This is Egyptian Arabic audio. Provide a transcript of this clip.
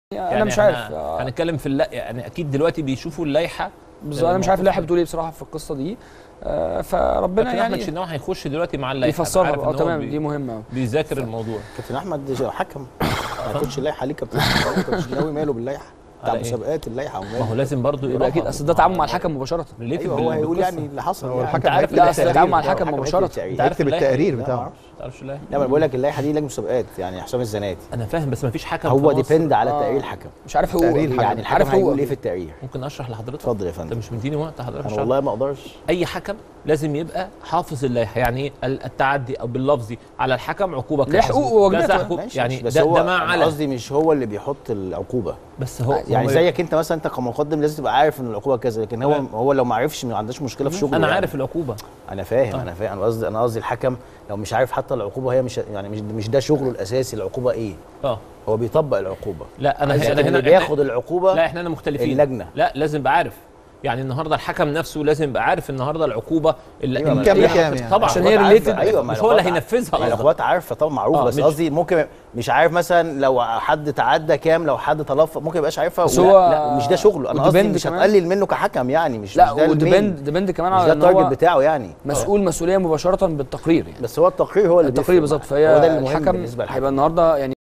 انا يعني مش إحنا عارف آه، هنتكلم في اللا يعني اكيد دلوقتي بيشوفوا اللائحه بالظبط انا مش عارف الموقف اللائحه ده. بتقول ايه بصراحه في القصه دي آه، فربنا لكن احمد يعني شناوي هيخش دلوقتي مع اللائحه يفسرها عارف إن اه هو تمام بي- دي مهمه أوي. بيذاكر الموضوع كابتن احمد حكم ما ياخدش اللائحه عليه كابتن كابتن شناوي ماله باللائحه بتاع على إيه؟ مسابقات اللائحه ما هو وماله لازم برضه يبقى اكيد اصل ده تعامل مع الحكم مباشره ريليتد ايوه هو هيقول بالقصة. يعني اللي حصل هو يعني. الحكم انت عارف هيكتب لا، اللائحة أصل التقرير التعامل مع بتاعه. الحكم الحكم مباشرة. هيكتب التقرير. انت عارف يكتب اللائحة؟ التقرير لا، ما بتاعه أعرفش. تعرفش اللائحه لا ما انا بقول لك اللائحه دي لجنه مسابقات يعني حسام الزناتي انا فاهم بس ما فيش حكم هو في مصر. ديبند على آه. تقرير الحكم مش عارف هو تقرير الحكم. يعني عارف الحكم هو هيقول ايه في التقرير ممكن اشرح لحضرتك اتفضل يا انت فندم مش مديني وقت حضرتك انا أشرح. والله ما اقدرش اي حكم لازم يبقى حافظ اللائحه يعني ايه ال- التعدي او باللفظي على الحكم عقوبه ليه كذا. حقوق وواجبات. كذا حقوق. ماشي يعني بس ده, هو ده ما أنا على قصدي مش هو اللي بيحط العقوبه بس هو يعني هو- زيك انت مثلا انت كمقدم لازم تبقى عارف ان العقوبه كذا لكن هو تمام. هو لو ما عرفش ما عندهاش مشكله في شغله انا يعني. عارف العقوبه انا فاهم آه. انا فاهم انا قصدي انا قصدي الحكم لو مش عارف حتى العقوبه هي مش يعني مش مش ده شغله الاساسي العقوبه ايه اه هو بيطبق العقوبه لا انا لكن انا هنا اللي بياخد العقوبه لا احنا هنا مختلفين اللجنة. لا لازم يبقى عارف يعني النهارده الحكم نفسه لازم يبقى عارف النهارده العقوبه اللي أيوة، اللي- ما كام اللي- بكام يعني؟ طبعا عشان الأخوات هي عارفة. related. ايوه ما مش هو اللي الأخوات- هينفذها قصدك. الاخوات عارفه طبعا معروف آه، بس مش- قصدي ممكن مش عارف مثلا لو حد تعدى كام لو حد تلفظ ممكن يبقاش عارفها بس ولا- هو- لا مش ده شغله انا قصدي وديبند مش كمان. هتقلل منه كحكم يعني مش لا مش ده المين. وديبند ديبند كمان مش على ده ان التارجت هو بتاعه يعني مسؤول مسؤوليه مباشره بالتقرير يعني بس هو التقرير هو اللي التقرير بيفرق بالظبط معاه. فهي هو ده المهم الحكم بالنسبه للحكم هيبقى النهارده يعني